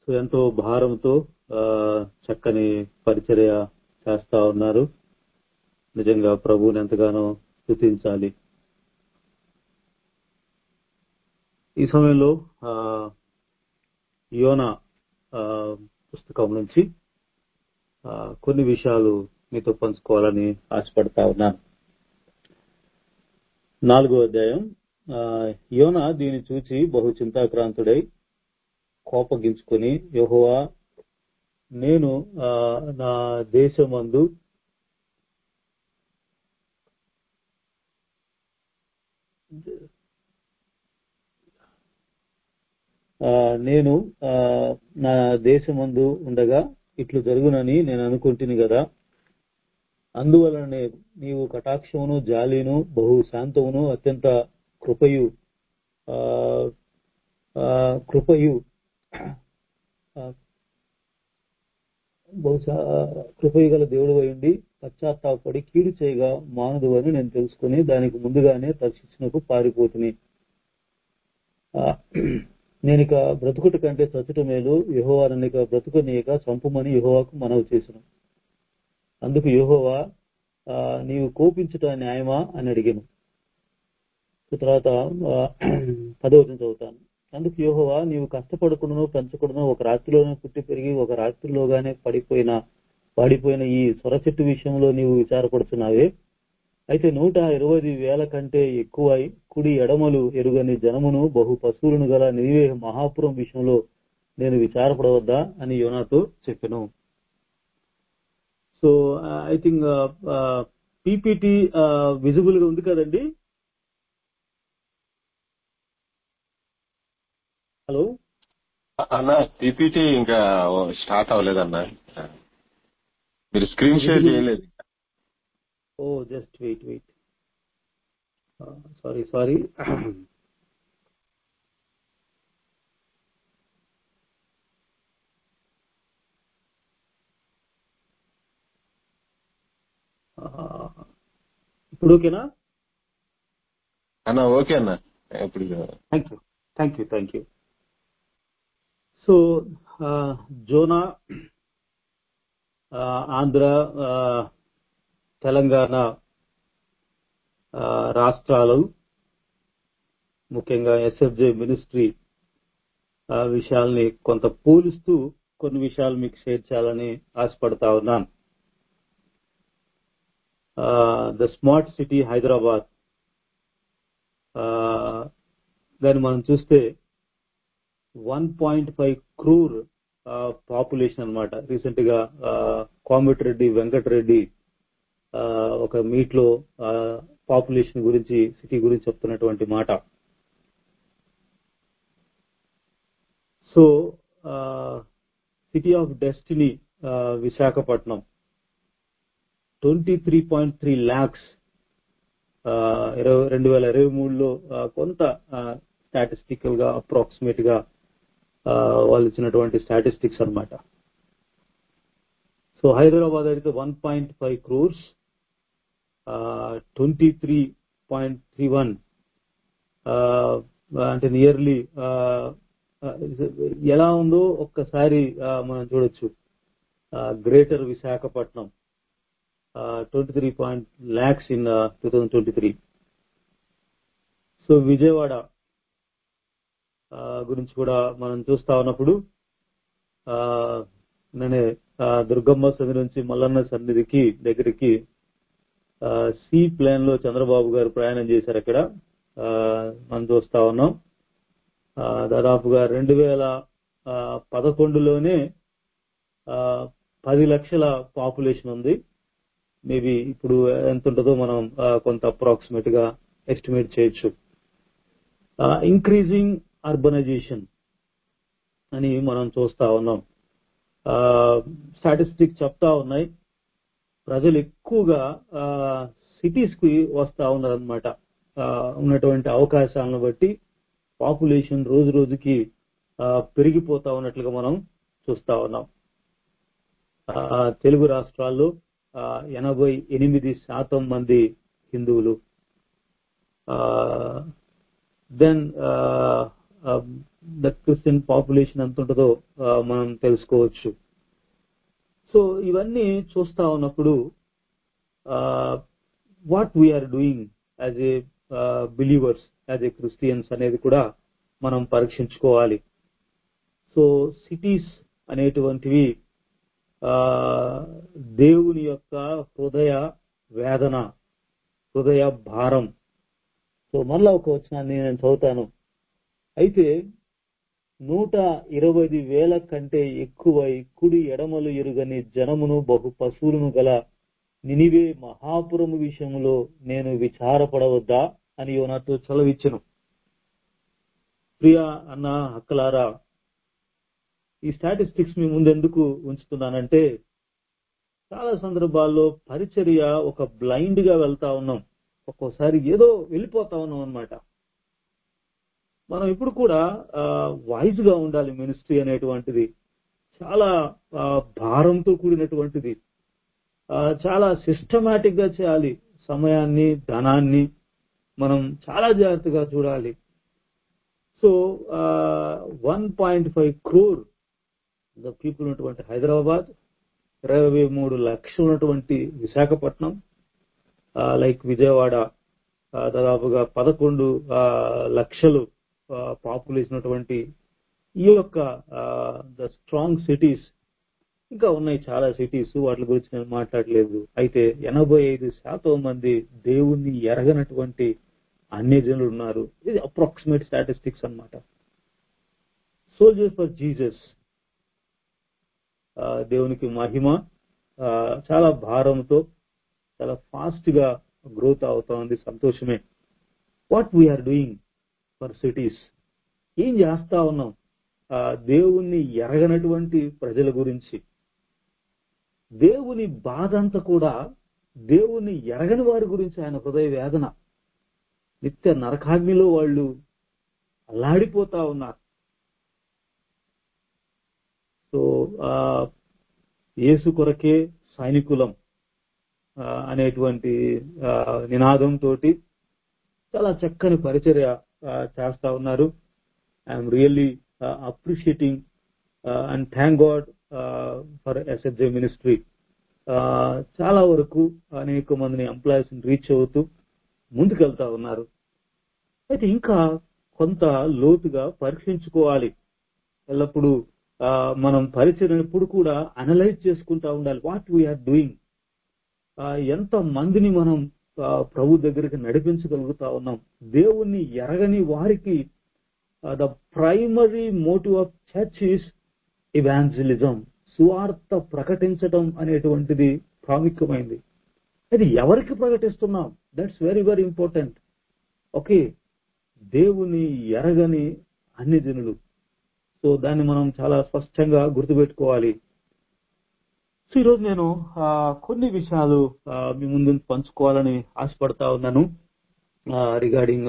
so ఎంతో భారంతో ఆ, చక్కని పరిచర్య చేస్తా ఉన్నారు నిజంగా ప్రభువుని ఎంతగానో స్థుతించాలి ఈ సమయంలో ఆ, యోనా ఆ, పుస్తకం నుంచి ఆ, కొన్ని విషయాలు మీతో పంచుకోవాలని ఆశపడతా ఉన్నాను నాలుగో అధ్యాయం ఆ, యోనా దీన్ని చూచి బహు చింతాక్రాంతుడై కోపగించుకొని యెహోవా నేను ఆ, నా దేశమందు ఆ, నేను ఆ, నా దేశమందు ఉండగా ఇట్లు జరుగునని నేను అనుకుంటుని కదా అందువలనే నీవు కటాక్షమును జాలిను బహు శాంతమును అత్యంత కృపయు ఆ, ఆ, కృపయు ఆ, బహుశా కృపయు గల దేవుడు ఉండి పశ్చాత్తాపడి కీడు చేయగా మానదు అని నేను తెలుసుకుని దానికి ముందుగానే తర్శించినకు పారిపోతుని ఆ, నేను ఇక బ్రతుకుట కంటే చచ్చుట మేలు యహోవా నన్ను ఇక బ్రతుకునీయక చంపుమని యహోవాకు మనవి చేసిన అందుకు యహోవా ఆ, నీవు కోపించుట న్యాయమా అని అడిగాను తర్వాత ఆ, పదవచనం చదువుతాను అందుకు యెహోవా నీవు కష్టపడకుండాను పెంచకుండాను ఒక రాత్రిలోనే పుట్టి పెరిగి ఒక రాత్రిలోగానే పడిపోయిన పడిపోయిన ఈ సొర చెట్టు విషయంలో నీవు విచారపడుతున్నావే అయితే నూట ఇరవై వేల కంటే ఎక్కువ కుడి ఎడమలు ఎరుగని జనమును బహు పశువులను గల నీవే మహాపురం విషయంలో నేను విచారపడవద్దా అని యోనాతో చెప్పాను so I think PPT visible గా ఉంది కదండి హలో అన్న పీపీటీ ఇంకా స్టార్ట్ అవ్వలేదన్న మీరు స్క్రీన్ షేర్ చేయలేదు oh just wait wait sorry sorry ఇప్పుడు ఓకేనా అన్న ఓకే అన్న ఇప్పుడు thank you thank you thank you so Jonah ఆ, ఆంధ్ర ఆ, తెలంగాణ ఆ, రాష్ట్రాలు ముఖ్యంగా ఎస్ఎఫ్జే మినిస్ట్రీ ఆ విషయాల్ని కొంత పోలుస్తూ కొన్ని విషయాలు మీకు షేర్ చేయాలని ఆశపడతా ఉన్నాను ద స్మార్ట్ సిటీ హైదరాబాద్ దాన్ని మనం చూస్తే one point five crore population అనమాట రీసెంట్ గా కోమటిరెడ్డి వెంకటరెడ్డి ఆ, ఒక మీట్ లో పాపులేషన్ గురించి సిటీ గురించి చెప్తున్నటువంటి మాట so city of destiny Visakhapatnam twenty three point three lakhs ఇరవై రెండు వేల ఇరవై మూడులో ఆ, కొంత స్టాటిస్టికల్ గా అప్రాక్సిమేట్ గా ఆ, వాళ్ళు ఇచ్చినటువంటి స్టాటిస్టిక్స్ అన్నమాట సో హైదరాబాద్ అయితే one point five crores twenty three point three one అంటే నియర్లీ ఎలా ఉందో ఒక్కసారి ఆ, మనం చూడొచ్చు greater Visakhapatnam twenty three point lakhs in two thousand twenty three so Vijayawada ఆ, గురించి కూడా మనం చూస్తా ఉన్నప్పుడు ఆ, నేనే ఆ, దుర్గమ్మ సన్నిధి నుంచి మల్లన్న సన్నిధికి దగ్గరికి ఆ, సి ప్లేన్ లో చంద్రబాబు గారు ప్రయాణం చేశారు అక్కడ ఆ, మనం చూస్తా ఉన్నాం ఆ, దాదాపుగా రెండు వేల ఆ, పదకొండులోనే ఆ, పది లక్షల పాపులేషన్ ఉంది మేబీ ఇప్పుడు ఎంత ఉంటుందో మనం ఆ, కొంత అప్రాక్సిమేట్ గా ఎస్టిమేట్ చేయొచ్చు ఇంక్రీజింగ్ అర్బనైజేషన్ అని మనం చూస్తా ఉన్నాం స్టాటిస్టిక్ చెప్తా ఉన్నాయి ప్రజలు ఎక్కువగా సిటీస్ కి వస్తా ఉన్నారనమాట ఉన్నటువంటి అవకాశాలను బట్టి పాపులేషన్ రోజు రోజుకి ఆ, పెరిగిపోతా ఉన్నట్లుగా మనం చూస్తా ఉన్నాం ఆ, తెలుగు రాష్ట్రాల్లో ఆ, ఎనభై ఎనిమిది శాతం మంది హిందువులు దెన్ ద క్రిస్టియన్ పాపులేషన్ ఎంత ఉంటుందో ఆ, మనం తెలుసుకోవచ్చు సో ఇవన్నీ చూస్తా ఉన్నప్పుడు what we are doing as a believers as a Christians అనేది కూడా మనం పరీక్షించుకోవాలి సో సిటీస్ అనేటువంటివి ఆ, దేవుని యొక్క హృదయ వేదన హృదయ భారం సో మళ్ళా ఒక వచనాన్ని నేను చదువుతాను అయితే నూట ఇరవై వేల కంటే ఎక్కువ కుడి ఎడమలు ఎరుగని జనమును బహు పశువులను గల నినివే మహాపురము విషయంలో నేను విచారపడవద్దా అని నాతో చలవిచ్చను ప్రియా అన్న హక్కలారా ఈ స్టాటిస్టిక్స్ మీ ముందెందుకు ఉంచుతున్నానంటే చాలా సందర్భాల్లో పరిచర్య ఒక బ్లైండ్ గా వెళ్తా ఉన్నాం ఒక్కోసారి ఏదో వెళ్ళిపోతా ఉన్నాం అన్నమాట మనం ఇప్పుడు కూడా వాయిస్ గా ఉండాలి మినిస్ట్రీ అనేటువంటిది చాలా ఆ, భారంతో కూడినటువంటిది ఆ, చాలా సిస్టమాటిక్ గా చేయాలి సమయాన్ని ధనాన్ని మనం చాలా జాగ్రత్తగా చూడాలి so one point five crore the people ఉన్నటువంటి హైదరాబాద్ ఇరవై మూడు లక్షలు ఉన్నటువంటి విశాఖపట్నం లైక్ విజయవాడ ఆ, దాదాపుగా పదకొండు ఆ, లక్షలు పాపులేషన్ ఉన్నటువంటి ఈ యొక్క ద స్ట్రాంగ్ సిటీస్ ఇంకా ఉన్నాయి చాలా సిటీస్ వాటి గురించి నేను మాట్లాడలేదు అయితే ఎనభై ఐదు శాతం మంది దేవుణ్ణి ఎరగనటువంటి అన్ని జనులు ఉన్నారు ఇది అప్రాక్సిమేట్ స్టాటిస్టిక్స్ అన్నమాట సోల్జర్ ఫర్ జీసస్ దేవునికి మహిమ ఆ, చాలా భారంతో చాలా ఫాస్ట్ గా గ్రోత్ అవుతా ఉంది సంతోషమే what we are doing for cities ఏం చేస్తా ఉన్నాం ఆ, దేవుణ్ణి ఎరగనటువంటి ప్రజల గురించి దేవుని బాధ అంతా కూడా దేవుణ్ణి ఎరగని వారి గురించి ఆయన హృదయ వేదన నిత్య నరకాగ్నిలో వాళ్ళు అల్లాడిపోతా ఉన్నారు సో ఆ యేసు కొరకే సైనికులం ఆ, అనేటువంటి ఆ, నినాదంతో చాలా చక్కని పరిచర్య ఆ, చేస్తా ఉన్నారు I'm really appreciating and thank God for SFJ ministry చాలా వరకు అనేక మందిని ఎంప్లాయీస్ రీచ్ అవుతూ ముందుకెళ్తా ఉన్నారు అయితే ఇంకా కొంత లోతుగా పరీక్షించుకోవాలి ఎల్లప్పుడూ ఆ, మనం పరిచయం ఎప్పుడు కూడా అనలైజ్ చేసుకుంటా ఉండాలి వాట్ వీఆర్ డూయింగ్ ఎంత మందిని మనం ఆ, ప్రభు దగ్గరికి నడిపించగలుగుతా ఉన్నాం దేవుణ్ణి ఎరగని వారికి the primary motive of church is evangelism సువార్త ప్రకటించడం అనేటువంటిది ప్రాముఖ్యమైంది అది ఎవరికి ప్రకటిస్తున్నాం that's very very important okay దేవుని ఎరగని అన్ని జనులు సో దాన్ని మనం చాలా స్పష్టంగా గుర్తుపెట్టుకోవాలి సో ఈరోజు నేను ఆ, కొన్ని విషయాలు ఆ, మీ ముందు పంచుకోవాలని ఆశపడతా ఉన్నాను రిగార్డింగ్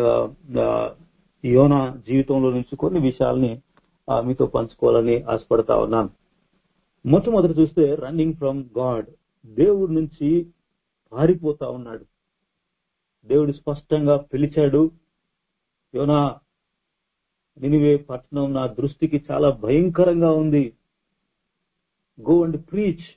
యోనా జీవితంలో నుంచి కొన్ని విషయాల్ని ఆ, మీతో పంచుకోవాలని ఆశపడతా ఉన్నాను మొట్టమొదటి చూస్తే రన్నింగ్ ఫ్రమ్ గాడ్ దేవుడి నుంచి పారిపోతా ఉన్నాడు దేవుడు స్పష్టంగా పిలిచాడు యోనా నినివే పట్టణం నా దృష్టికి చాలా భయంకరంగా ఉంది go and preach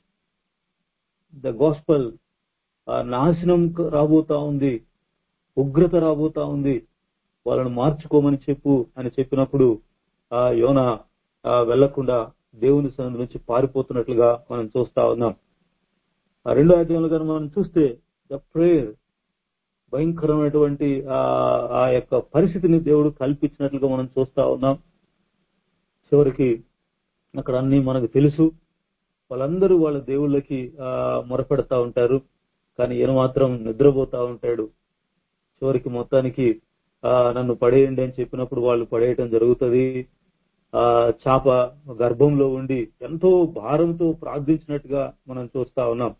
the gospel నాశనం క- రాబోతా ఉంది ఉగ్రత రాబోతా ఉంది వాళ్ళని మార్చుకోమని చెప్పు అని చెప్పినప్పుడు ఆ యోన ఆ, వెళ్లకుండా దేవుని సన్నిధి నుంచి పారిపోతున్నట్లుగా మనం చూస్తా ఉన్నాం ఆ రెండో అధ్యాయంలో కనుక మనం చూస్తే ద ప్రేయర్ భయంకరమైనటువంటి ఆ ఆ యొక్క పరిస్థితిని దేవుడు కల్పించినట్లుగా మనం చూస్తా ఉన్నాం చివరికి అక్కడ అన్ని మనకు తెలుసు వాళ్ళందరూ వాళ్ళ దేవుళ్ళకి ఆ మొరపెడతా ఉంటారు కానీ ఈయన మాత్రం నిద్రపోతా ఉంటాడు చివరికి మొత్తానికి ఆ నన్ను పడేయండి అని చెప్పినప్పుడు వాళ్ళు పడేయటం జరుగుతుంది ఆ చాప గర్భంలో ఉండి ఎంతో భారంతో ప్రార్థించినట్టుగా మనం చూస్తా ఉన్నాం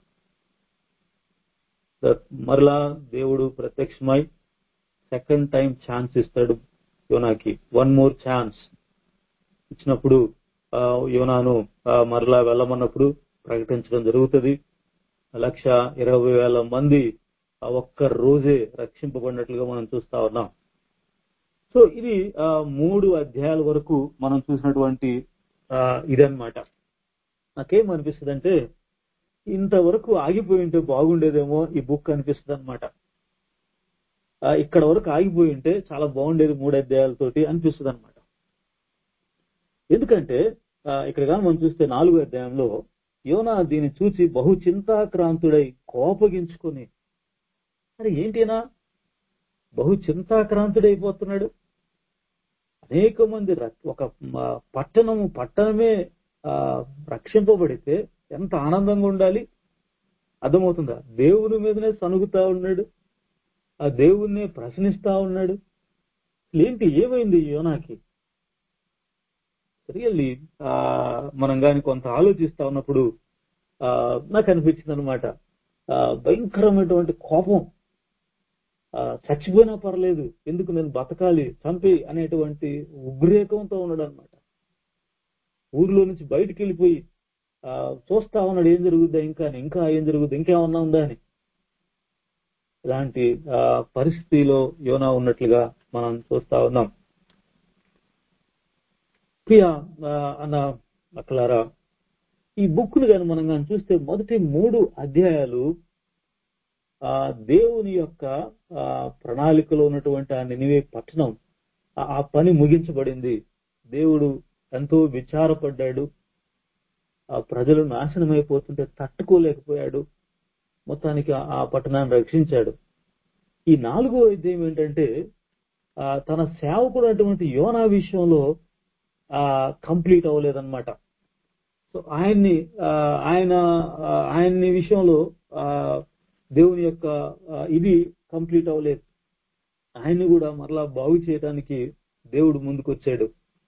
ద- మరలా దేవుడు ప్రత్యక్షమై సెకండ్ టైం ఛాన్స్ ఇస్తాడు యోనాకి వన్ మోర్ ఛాన్స్ ఇచ్చినప్పుడు ఆ, యోనాను ఆ, మరలా వెళ్ళమన్నప్పుడు ప్రకటించడం జరుగుతుంది లక్ష ఇరవై వేల మంది ఆ ఒక్క రోజే రక్షింపబడినట్లుగా మనం చూస్తా ఉన్నాం సో ఇది ఆ, మూడు అధ్యాయాల వరకు మనం చూసినటువంటి ఆ, ఇదన్నమాట నాకేం అనిపిస్తుంది అంటే ఇంతవరకు ఆగిపోయి ఉంటే బాగుండేదేమో ఈ బుక్ అనిపిస్తుంది అనమాట ఇక్కడ వరకు ఆగిపోయి ఉంటే చాలా బాగుండేది మూడు అధ్యాయాలతోటి అనిపిస్తుంది అనమాట ఎందుకంటే ఆ, ఇక్కడ కానీ మనం చూస్తే నాలుగో అధ్యాయంలో యోనా దీన్ని చూసి బహు చింతాక్రాంతుడై కోపగించుకొని అరే ఏంటినా బహు చింతాక్రాంతుడైపోతున్నాడు అనేక మంది రక్- ఒక మ- పట్టణము పట్టణమే ఆ, రక్షింపబడితే ఎంత ఆనందంగా ఉండాలి అర్థమవుతుందా దేవుని మీదనే సనుగుతా ఉన్నాడు ఆ దేవుణ్ణి ప్రశ్నిస్తా ఉన్నాడు ఏంటి ఏమైంది ఈ యోనాకి రియల్లీ మనం గాని కొంత ఆలోచిస్తా ఉన్నప్పుడు ఆ, నాకు అనిపించింది అనమాట భయంకరమైనటువంటి కోపం ఆ, చచ్చిపోయినా పర్లేదు ఎందుకు నేను బతకాలి చంపి అనేటువంటి ఉగ్రేకంతో ఉన్నాడు అనమాట ఊర్లో నుంచి బయటికి వెళ్ళిపోయి ఆ, చూస్తా ఉన్నాడు ఏం జరుగుద్దా ఇంకా అని, ఇంకా ఏం జరుగుద్ది ఇంకేమన్నా ఉందా అని ఇలాంటి ఆ, పరిస్థితిలో యోనా ఉన్నట్లుగా మనం చూస్తా ఉన్నాం ప్రియ ఆ, అన్న అక్కలారా ఈ బుక్ ను కానీ మనం కానీ చూస్తే మొదటి మూడు అధ్యాయాలు ఆ దేవుని యొక్క ఆ, ప్రణాళికలో ఉన్నటువంటి ఆ నినివే పట్టణం ఆ- ఆ పని ముగించబడింది దేవుడు ఎంతో విచారపడ్డాడు ఆ ప్రజలు నాశనం అయిపోతుంటే తట్టుకోలేకపోయాడు మొత్తానికి ఆ- ఆ పట్టణాన్ని రక్షించాడు ఈ నాలుగో అధ్యాయం ఏంటంటే ఆ, తన సేవకుడు అటువంటి యోనా విషయంలో ఆ కంప్లీట్ అవ్వలేదన్నమాట సో ఆయన్ని ఆ, ఆయన ఆ, ఆయన్ని విషయంలో ఆ, దేవుని యొక్క ఆ, ఇది కంప్లీట్ అవ్వలేదు ఆయన్ని కూడా మరలా బాగు చేయడానికి దేవుడు ముందుకొచ్చాడు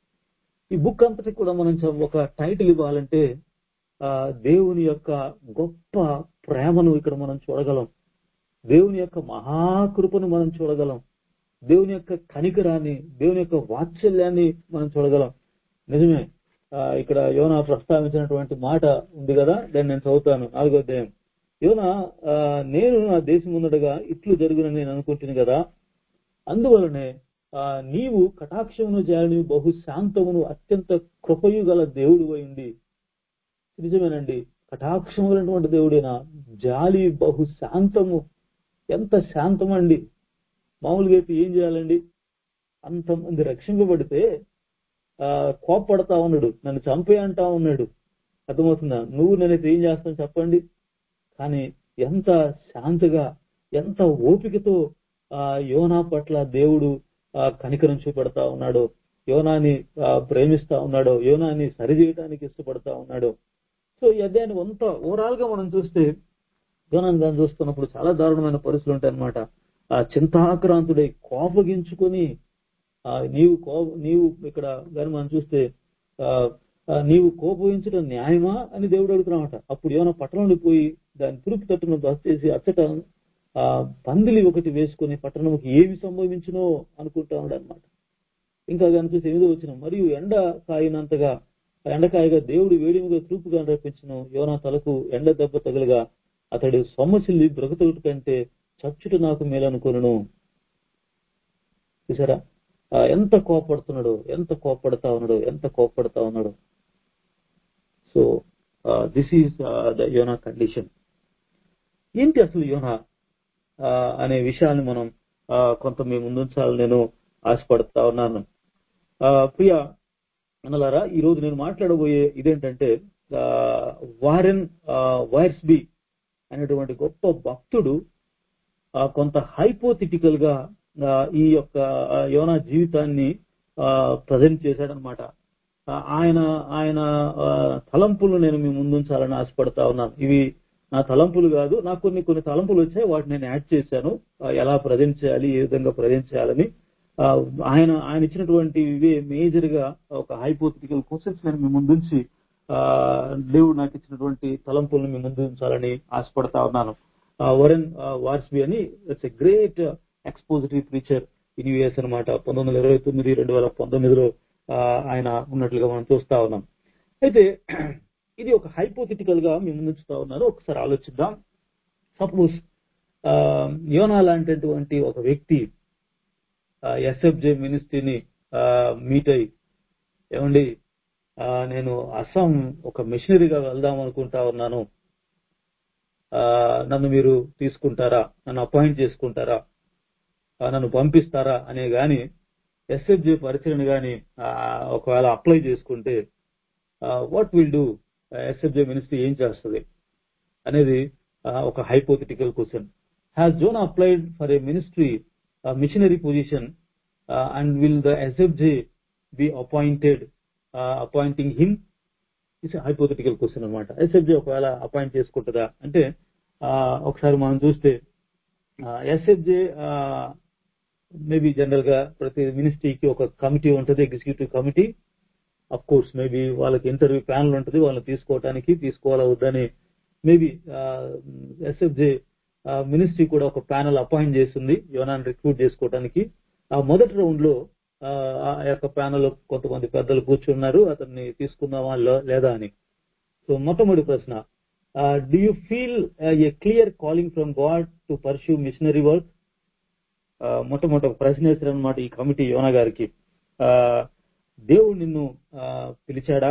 ఈ బుక్ అంతటి కూడా మనం చ- ఒక టైటిల్ ఇవ్వాలంటే ఆ, దేవుని యొక్క గొప్ప ప్రేమను ఇక్కడ మనం చూడగలం దేవుని యొక్క మహాకృపను మనం చూడగలం దేవుని యొక్క కనికరాన్ని దేవుని యొక్క వాత్సల్యాన్ని మనం చూడగలం నిజమే ఆ, ఇక్కడ యోనా ప్రస్తావించినటువంటి మాట ఉంది కదా దాన్ని నేను చదువుతాను నాలుగో అధ్యాయం యోనా ఆ, నేను నా దేశం ముందడగా ఇట్లు జరుగునని నేను అనుకుంటున్నాను కదా అందువలనే ఆ, నీవు కటాక్షమును జాలని బహు శాంతమును అత్యంత కృపయు గల దేవుడు అయింది నిజమేనండి కటాక్షములైనటువంటి దేవుడైనా జాలి బహు శాంతము ఎంత శాంతమండి మామూలుగా అయితే ఏం చేయాలండి అంతమంది రక్షింపబడితే ఆ కోప్పడతా ఉన్నాడు నన్ను చంపే అంటా ఉన్నాడు అర్థమవుతుందా నువ్వు నేనైతే ఏం చేస్తాను చెప్పండి కానీ ఎంత శాంతగా ఎంత ఓపికతో ఆ యోనా పట్ల దేవుడు ఆ కనికరం చూపెడతా ఉన్నాడో యోనాని ఆ, ప్రేమిస్తా ఉన్నాడో యోనాని సరిచేయడానికి ఇష్టపడతా ఉన్నాడో సో ఈ అధ్యాయాన్ని అంతా ఓవరాల్ గా మనం చూస్తే యోనాన్ని దాన్ని చూస్తున్నప్పుడు చాలా దారుణమైన పరిస్థితులు ఉంటాయి అనమాట ఆ చింతాక్రాంతుడై కోపగించుకొని ఆ నీవు కో నీవు ఇక్కడ కానీ మనం చూస్తే ఆ ఆ, నీవు కోపగించడం న్యాయమా అని దేవుడు అడుగుతున్నామట అప్పుడు ఏమైనా పట్టణంలో పోయి దాని తురుపు తట్టును బస్ చేసి అచ్చట ఆ పందిలి ఒకటి వేసుకొని పట్టణంకి ఏమి సంభవించునో అనుకుంటా ఉన్నాడు అనమాట ఇంకా కానీ చూసి ఎనిమిదో వచ్చిన మరియు ఎండ కాయినంతగా ఆ ఎండకాయగా దేవుడు వేడిమిగా తూపుగా రప్పించను యోనా తలకు ఎండ దెబ్బ తగులుగా అతడు సొమ్మసిల్లి బ్రతుకుట కంటే చచ్చుట నాకు మేలనుకొనును చూసారా ఆ, ఎంత కోపడుతున్నాడు ఎంత కోపడతా ఉన్నాడు ఎంత కోపడతా ఉన్నాడు సో దిస్ ఈస్ ద యోనా కండిషన్ ఏంటి అసలు యోనా ఆ, అనే విషయాన్ని మనం ఆ, కొంత మీ ముందుంచాలని నేను ఆశపడతా ఉన్నాను ఆ, ప్రియ అన్నలారా ఈ రోజు నేను మాట్లాడబోయే ఇదేంటంటే ఆ, వారెన్ ఆ, వైర్స్బీ అనేటువంటి గొప్ప భక్తుడు ఆ, కొంత హైపోథిటికల్ గా ఆ, ఈ యొక్క ఆ, యోనా జీవితాన్ని ప్రజెంట్ చేశాడనమాట ఆ, ఆయన ఆయన ఆ, తలంపులు నేను మీ ముందుంచాలని ఆశపడతా ఉన్నాను ఇవి నా తలంపులు కాదు నాకు కొన్ని కొన్ని తలంపులు వచ్చాయి వాటిని నేను యాడ్ చేశాను ఆ, ఎలా ప్రజెంట్ చేయాలి ఏ విధంగా ప్రజెంట్ చేయాలని ఆ, ఆయన ఆయన ఇచ్చినటువంటి ఇవే మేజర్ గా ఒక హైపోథిటికల్ క్వశ్చన్స్ నేను మీ ముందుంచి ఆ, దేవుడు నాకు ఇచ్చినటువంటి తలంపులను మీ ముందు ఉంచాలని ఆశపడతా ఉన్నాను ఆ, వరెన్ ఆ, వార్స్బీ అని it's a great expository preacher in US అనమాట పంతొమ్మిది వందల ఇరవై తొమ్మిది రెండు వేల పంతొమ్మిదిలో ఆ, ఆయన ఉన్నట్లుగా మనం చూస్తా ఉన్నాం అయితే ఇది ఒక హైపోథిటికల్ గా మేము ముందుంచుతా ఉన్నారు ఒకసారి ఆలోచిద్దాం సపోజ్ యోనా లాంటిటువంటి ఒక వ్యక్తి ఎస్ఎఫ్జే మినిస్ట్రీని మీట్ అయ్యి ఏమండి ఆ, నేను అస్సాం ఒక మిషనరీగా వెళ్దాం అనుకుంటా ఉన్నాను ఆ, నన్ను మీరు తీసుకుంటారా నన్ను అపాయింట్ చేసుకుంటారా ఆ, నన్ను పంపిస్తారా అనే గాని ఎస్ఎఫ్జే పరిచయను గాని ఆ, ఒకవేళ అప్లై చేసుకుంటే what will do SFJ ministry ఏం చేస్తుంది అనేది ఆ, ఒక hypothetical question has Jon applied for a ministry missionary position and will the SFJ be appointed appointing him it's hypothetical question అనమాట ఎస్ఎఫ్జే ఒకవేళ అపాయింట్ చేసుకుంటుందా అంటే ఆ, ఒకసారి మనం చూస్తే ఎస్ఎఫ్జే మేబీ జనరల్ గా ప్రతి మినిస్ట్రీకి ఒక కమిటీ ఉంటుంది executive committee of course maybe వాళ్ళకి ఇంటర్వ్యూ ప్యానల్ ఉంటుంది వాళ్ళని తీసుకోవడానికి తీసుకోవాలా వద్దని మేబీ ఎస్ఎఫ్జే మినిస్ట్రీ కూడా ఒక ప్యానల్ అపాయింట్ చేస్తుంది యోనాన్ని రిక్రూట్ చేసుకోవడానికి ఆ మొదటి రౌండ్ లో ఆ, ఆ యొక్క ప్యానల్ కొంతమంది పెద్దలు కూర్చున్నారు అతన్ని తీసుకుందామా లో- లేదా అని సో మొట్టమొదటి ప్రశ్న do you feel a clear calling from God to pursue missionary work మొట్టమొదటి ఒక ప్రశ్న వేశారు అనమాట ఈ కమిటీ యోన గారికి ఆ, దేవుడు నిన్ను ఆ, పిలిచాడా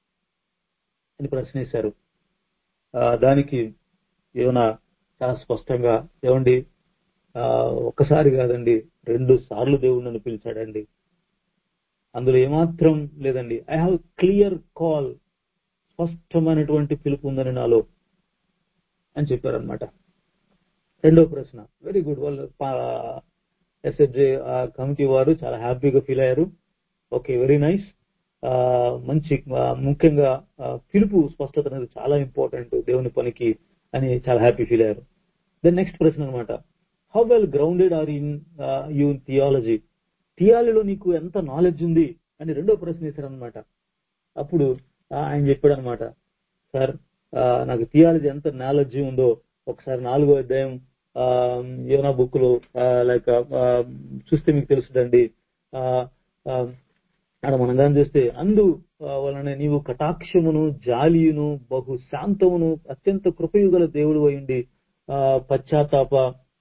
అని ప్రశ్న వేశారు ఆ, దానికి యోన చాలా స్పష్టంగా ఏమండి ఆ, ఒక్కసారి కాదండి రెండు సార్లు దేవుడు నన్ను పిలిచాడండి అందులో ఏమాత్రం లేదండి ఐ హావ్ క్లియర్ కాల్ స్పష్టమైనటువంటి పిలుపు ఉందని నాలో అని చెప్పారనమాట రెండో ప్రశ్న వెరీ గుడ్ వాళ్ళు ఎస్ఎఫ్జే కమిటీ వారు చాలా హ్యాపీగా ఫీల్ అయ్యారు ఓకే వెరీ నైస్ మంచి ఆ, ముఖ్యంగా ఆ, పిలుపు స్పష్టత అనేది చాలా ఇంపార్టెంట్ దేవుని పనికి అని చాలా హ్యాపీ ఫీల్ అయ్యారు దెన్ నెక్స్ట్ ప్రశ్న అనమాట how well grounded are in you theology థియాలజీలో నీకు ఎంత నాలెడ్జ్ ఉంది అని రెండో ప్రశ్న వేశారనమాట అప్పుడు ఆ, ఆయన చెప్పాడు అనమాట సార్ ఆ, నాకు థియాలజీ ఎంత నాలెడ్జ్ ఉందో ఒకసారి నాలుగో అధ్యాయం ఆ, యోనా బుక్ లో లైక్ చూస్తే మీకు తెలుసుదండి ఆ, ఆ, అక్కడ మనం కానీ చూస్తే అందు ఆ, వలన నీవు కటాక్షమును జాలియును బహు శాంతమును అత్యంత కృపయుగల దేవుడు అయింది పశ్చాత్తాప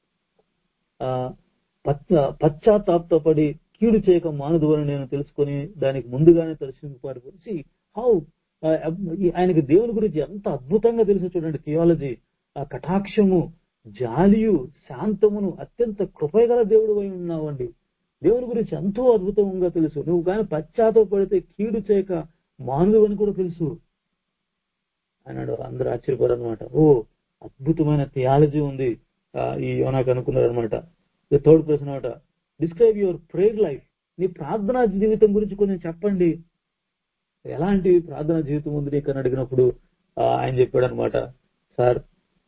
ఆ, పశ్చ- పశ్చాత్తాపడి కీడు చేయక మానదు అని నేను తెలుసుకొని దానికి ముందుగానే దర్శింపబడి హౌ ఆయనకి దేవుని గురించి ఎంత అద్భుతంగా తెలుసు చూడండి థియాలజీ ఆ కటాక్షము జాలియు శాంతమును అత్యంత కృపగల దేవుడు అయి ఉన్నావండి దేవుని గురించి ఎంతో అద్భుతంగా తెలుసు నువ్వు కానీ పశ్చాత్తాపడితే కీడు చేయక మానదు అని కూడా తెలుసు అన్నాడు అందరూ ఆశ్చర్యపోయారు అనమాట ఓ అద్భుతమైన థియాలజీ ఉంది ఆ, ఈ యోనాకు అనుకున్నారు అనమాట థర్డ్ ప్రశ్న అనమాట డిస్క్రైబ్ యువర్ ప్రేయర్ లైఫ్ నీ ప్రార్థనా జీవితం గురించి కొంచెం చెప్పండి ఎలాంటి ప్రార్థనా జీవితం ఉంది నీకు అని అడిగినప్పుడు ఆ, ఆయన చెప్పాడు అనమాట సార్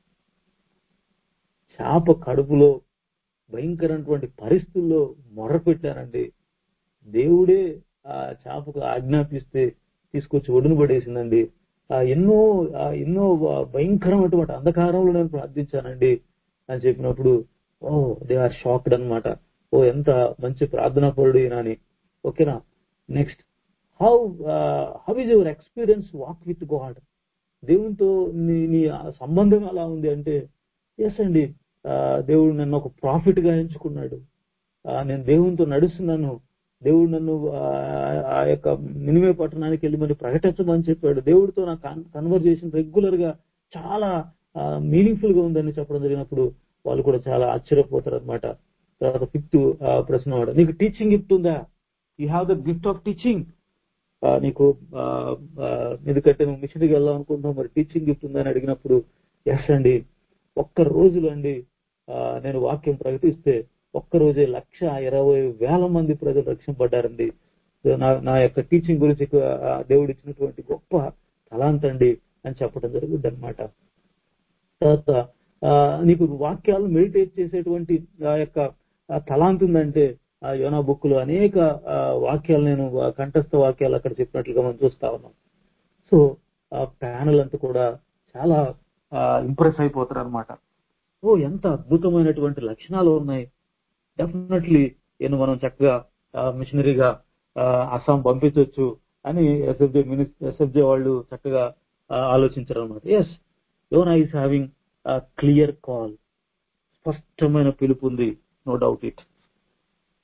చేప కడుపులో భయంకరమైనటువంటి పరిస్థితుల్లో మొర్ర పెట్టానండి దేవుడే ఆ చేపకు ఆజ్ఞాపిస్తే తీసుకొచ్చి ఒడును పడేసిందండి ఆ ఎన్నో ఆ ఎన్నో భయంకరమైనటువంటి అంధకారంలో నేను ప్రార్థించానండి అని చెప్పినప్పుడు ఓ దే ఆర్ షాక్డ్ అన్నమాట ఓ ఎంత మంచి ప్రార్థనా పరుడు ఈయన అని ఓకేనా next how how is your experience walk with God దేవునితో నీ నీ ఆ సంబంధం ఎలా ఉంది అంటే ఎస్ అండి ఆ, దేవుడు నన్ను ఒక ప్రాఫిట్ గా ఎంచుకున్నాడు ఆ, నేను దేవునితో నడుస్తున్నాను దేవుడు నన్ను ఆ, ఆ యొక్క మినిమే పట్టణానికి వెళ్ళి మరి ప్రకటించమని చెప్పాడు దేవుడితో నా కన్వర్జేషన్ రెగ్యులర్ గా చాలా మీనింగ్ఫుల్ గా ఉందని చెప్పడం జరిగినప్పుడు వాళ్ళు కూడా చాలా ఆశ్చర్యపోతారు అనమాట తర్వాత ఫిఫ్త్ ప్రశ్న వాడు నీకు టీచింగ్ గిఫ్ట్ ఉందా you have the gift of teaching నీకు ఆ, ఆ, ఎందుకంటే నువ్వు మిషన్కి వెళ్దాం అనుకుంటున్నావు మరి టీచింగ్ గిఫ్ట్ ఉందని అడిగినప్పుడు ఎస్ అండి ఒక్క రోజులో అండి ఆ, నేను వాక్యం ప్రకటిస్తే ఒక్క రోజే లక్ష ఇరవై వేల మంది ప్రజలు రక్షింపడ్డారండి నా నా యొక్క టీచింగ్ గురించి ఆ, దేవుడు ఇచ్చినటువంటి గొప్ప తలాంత్ అండి అని చెప్పడం జరుగుద్ది అనమాట తర్వాత ఆ, నీకు వాక్యాలు మెడిటేట్ చేసేటువంటి ఆ యొక్క ఆ తలాంత్ ఉందంటే ఆ యోనా బుక్ లో అనేక ఆ, వాక్యాలు నేను ఆ, కంఠస్థ వాక్యాలు అక్కడ చెప్పినట్లుగా మనం చూస్తా ఉన్నాం సో ఆ ప్యానల్ అంతా కూడా చాలా ఇంప్రెస్ అయిపోతారు అనమాట ఓ ఎంత అద్భుతమైనటువంటి లక్షణాలు ఉన్నాయి డెఫినెట్లీ నేను మనం చక్కగా మిషనరీగా అస్సాం పంపించవచ్చు అని ఎస్ఎఫ్జే మినిస్టర్ ఎస్ఎఫ్జే వాళ్ళు చక్కగా ఆలోచించారు అనమాట ఎస్ యోనా ఈస్ హ్యావింగ్ క్లియర్ కాల్ స్పష్టమైన పిలుపు ఉంది నో డౌట్ ఇట్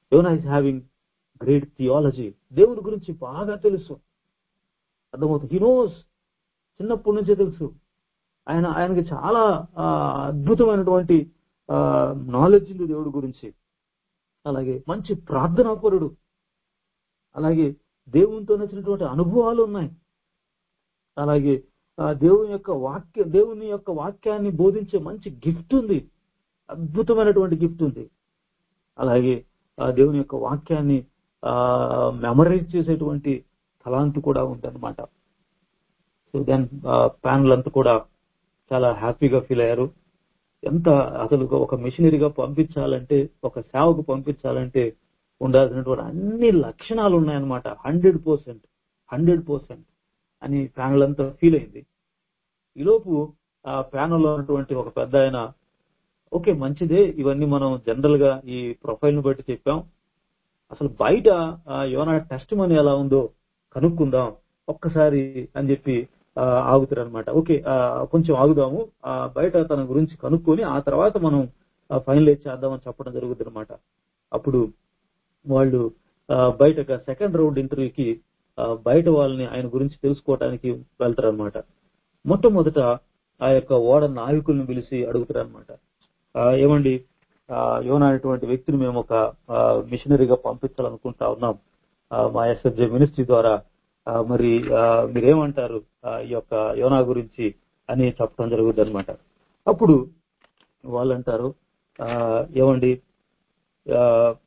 యోనా ఇస్ హ్యావింగ్ గ్రేట్ థియాలజీ దేవుని గురించి బాగా తెలుసు అర్థమవుతుంది హీ నోస్ చిన్నప్పటి నుంచే తెలుసు ఆయన ఆయనకి చాలా ఆ, అద్భుతమైనటువంటి నాలెడ్జ్ ఉంది దేవుడి గురించి అలాగే మంచి ప్రార్థనాపరుడు అలాగే దేవునితో నచ్చినటువంటి అనుభవాలు ఉన్నాయి అలాగే ఆ, దేవుని యొక్క వాక్య దేవుని యొక్క వాక్యాన్ని బోధించే మంచి గిఫ్ట్ ఉంది అద్భుతమైనటువంటి గిఫ్ట్ ఉంది అలాగే ఆ దేవుని యొక్క వాక్యాన్ని మెమరైజ్ చేసేటువంటి తలాంతి కూడా ఉందన్నమాట సో దెన్ ప్యానల్ అంతా కూడా చాలా హ్యాపీగా ఫీల్ అయ్యారు ఎంత అసలు ఒక మిషనరీగా పంపించాలంటే ఒక సేవకు పంపించాలంటే ఉండాల్సినటువంటి అన్ని లక్షణాలు ఉన్నాయన్నమాట హండ్రెడ్ పర్సెంట్ హండ్రెడ్ పర్సెంట్ అని ప్యానల్ అంతా ఫీల్ అయింది ఈలోపు ఆ ప్యానల్ లో ఉన్నటువంటి ఒక పెద్ద ఆయన ఓకే మంచిదే ఇవన్నీ మనం జనరల్ గా ఈ ప్రొఫైల్ ను బట్టి చెప్పాం అసలు బయట ఆ, యోనా టెస్ట్ మనీ ఎలా ఉందో కనుక్కుందాం ఒక్కసారి అని చెప్పి ఆ, ఆగుతారనమాట ఓకే ఆ, కొంచెం ఆగుదాము ఆ, బయట తన గురించి కనుక్కొని ఆ తర్వాత మనం ఫైనలైజ్ చేద్దామని చెప్పడం జరుగుతుంది అనమాట అప్పుడు వాళ్ళు ఆ, బయట సెకండ్ రౌండ్ ఇంటర్వ్యూకి ఆ, బయట వాళ్ళని ఆయన గురించి తెలుసుకోవడానికి వెళ్తారనమాట మొట్టమొదట ఆ యొక్క ఓడ నాయకుల్ని పిలిచి అడుగుతారనమాట ఏమండి ఆ, యోనా అనేటువంటి వ్యక్తిని మేము ఒక ఆ, మిషనరీగా పంపించాలనుకుంటా ఉన్నాం ఆ, మా ఎస్ఎఫ్జే మినిస్ట్రీ ద్వారా ఆ, మరి ఆ, మీరేమంటారు ఆ, ఈ యొక్క యోనా గురించి అని చెప్పడం జరుగుతుంది అనమాట అప్పుడు వాళ్ళు అంటారు ఆ, ఏమండి ఆ,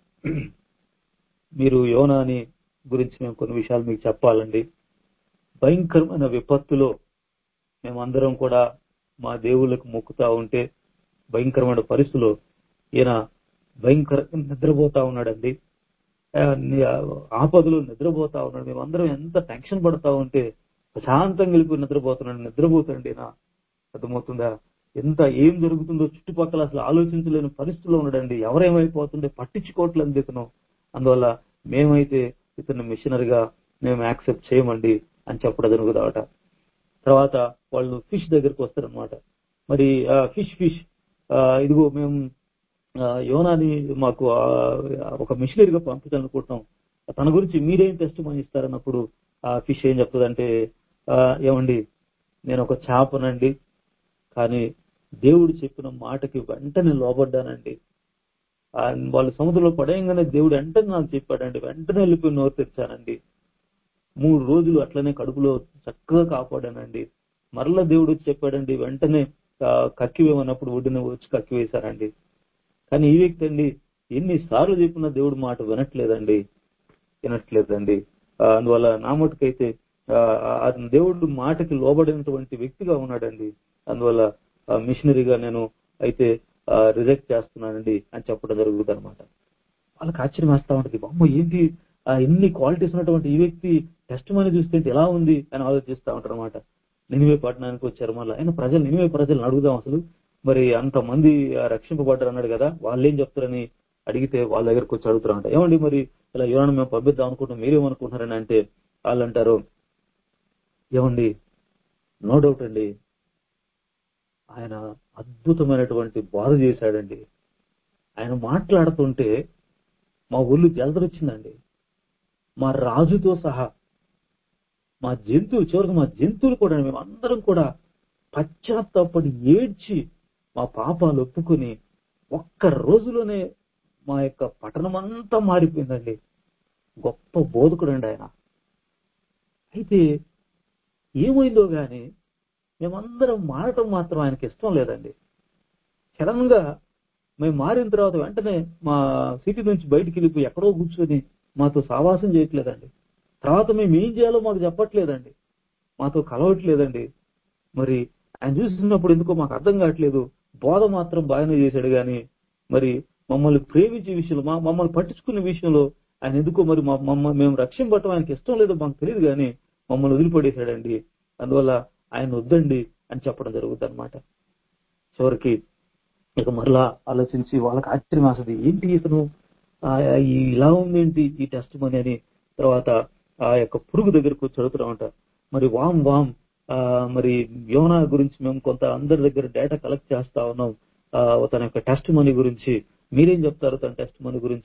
మీరు యోనాని గురించి మేము కొన్ని విషయాలు మీకు చెప్పాలండి భయంకరమైన విపత్తులో మేమందరం కూడా మా దేవుళ్ళకు మొక్కుతా ఉంటే భయంకరమైన పరిస్థితుల్లో ఈయన భయంకర నిద్రపోతా ఉన్నాడండి ఆ, ని- ఆ, ఆపదలో నిద్రపోతా ఉన్నాడు మేమందరం ఎంత టెన్షన్ పడతా ఉంటే ప్రశాంతంగా వెళ్ళిపోయి నిద్రపోతున్నాడు నిద్రపోతాండి నా అర్థమవుతుందా ఎంత ఏం జరుగుతుందో చుట్టుపక్కల అసలు ఆలోచించలేని పరిస్థితిలో ఉన్నాడండి ఎవరేమైపోతుండే పట్టించుకోవట్లేదు ఇతను అందువల్ల మేమైతే ఇతను మిషనరీగా మేము యాక్సెప్ట్ చేయమండి అని చెప్పడం జరుగుతావట తర్వాత వాళ్ళు ఫిష్ దగ్గరికి వస్తారనమాట మరి ఫిష్ ఫిష్ ఇదిగో మేము ఆ, యోనాని మాకు ఆ, ఒక మిషనరీగా పంపించాలనుకుంటున్నాం తన గురించి మీరేం టెస్ట్ మని ఇస్తారన్నప్పుడు ఆ ఫిష్ ఏం చెప్తుందంటే ఆ, ఏమండి నేను ఒక చేపనండి కానీ దేవుడు చెప్పిన మాటకి వెంటనే లోబడ్డానండి ఆ, వాళ్ళు సముద్రంలో పడేయంగానే దేవుడు వెంటనే నాకు చెప్పాడండి వెంటనే వెళ్ళిపోయి నోరు తెచ్చానండి మూడు రోజులు అట్లనే కడుపులో చక్కగా కాపాడానండి మరలా దేవుడు వచ్చి చెప్పాడండి వెంటనే ఆ, కక్కివేమన్నప్పుడు ఒడ్డున వచ్చి కక్కివేశారండి కానీ ఈ వ్యక్తి అండి ఎన్నిసార్లు చెప్పినా దేవుడు మాట వినట్లేదండి వినట్లేదండి ఆ, అందువల్ల నా మటుకైతే ఆ, ఆ దేవుడు మాటకి లోబడినటువంటి వ్యక్తిగా ఉన్నాడండి అందువల్ల ఆ, మిషనరీగా నేను అయితే రిజెక్ట్ చేస్తున్నానండి అని చెప్పడం జరుగుతుంది అనమాట వాళ్ళకి ఆశ్చర్యం వేస్తా ఉంటుంది అమ్మ ఏంటి ఆ, ఎన్ని క్వాలిటీస్ ఉన్నటువంటి ఈ వ్యక్తి టెస్ట్ మనీ చూస్తుంటే ఎలా ఉంది అని ఆలోచిస్తా ఉంటారు అనమాట నినివే పట్టణానికి వచ్చారు మళ్ళీ ఆయన ప్రజలు నినివే ప్రజలను అడుగుదాం అసలు మరి అంతమంది ఆ, రక్షింపబడ్డారు అన్నాడు కదా వాళ్ళు ఏం చెప్తారని అడిగితే వాళ్ళ దగ్గరకు వచ్చి అడుగుతారంట ఏమండి మరి ఇలా యోనాను మేము పంపిద్దాం అనుకుంటున్నాం మీరేమనుకుంటున్నారని అంటే వాళ్ళు అంటారు ఏమండి నో డౌట్ అండి ఆయన అద్భుతమైనటువంటి బాధ చేశాడండి ఆయన మాట్లాడుతుంటే మా ఒళ్ళు జలదరొచ్చిందండి మా రాజుతో సహా మా జంతువు చివరికి మా జంతువులు కూడా మేము అందరం కూడా పశ్చాత్తాపడి ఏడ్చి మా పాపాలు ఒప్పుకొని ఒక్క రోజులోనే మా యొక్క పట్టణం అంతా మారిపోయిందండి గొప్ప బోధకుడు అండి ఆయన అయితే ఏమైందో గాని మేమందరం మారటం మాత్రం ఆయనకి ఇష్టం లేదండి సడన్ గా మేము మారిన తర్వాత వెంటనే మా సిటీ నుంచి బయటికి వెళ్ళిపోయి ఎక్కడో కూర్చొని మాతో సావాసం చేయట్లేదండి తర్వాత మేము ఏం చేయాలో మాకు చెప్పట్లేదండి మాతో కలవట్లేదండి మరి ఆయన చూసినప్పుడు ఎందుకో మాకు అర్థం కావట్లేదు బోధ మాత్రం బాగానే చేశాడు గాని మరి మమ్మల్ని ప్రేమించే విషయంలో మా మమ్మల్ని పట్టించుకునే విషయంలో ఆయన ఎందుకో మరి మా మమ్మ మేము రక్షింపట్టడం ఆయనకి ఇష్టం లేదో మాకు తెలియదు కానీ మమ్మల్ని వదిలిపడేశాడండి అందువల్ల ఆయన వద్దండి అని చెప్పడం జరుగుతుంది అనమాట చివరికి ఇక మరలా ఆలోచించి వాళ్ళకి ఆశ్చర్యం వేస్తుంది ఏంటి ఇతను ఆ, ఈ ఇలా ఉందేంటి ఈ టెస్ట్ మనీ అని తర్వాత ఆ యొక్క పురుగు దగ్గరకు వచ్చి అడుగుతున్నామంట మరి వామ్ వామ్ ఆ, మరి యోనా గురించి మేము కొంత అందరి దగ్గర డేటా కలెక్ట్ చేస్తా ఉన్నాం ఆ, తన యొక్క టెస్ట్ మనీ గురించి మీరేం చెప్తారు తన టెస్ట్ మనీ గురించి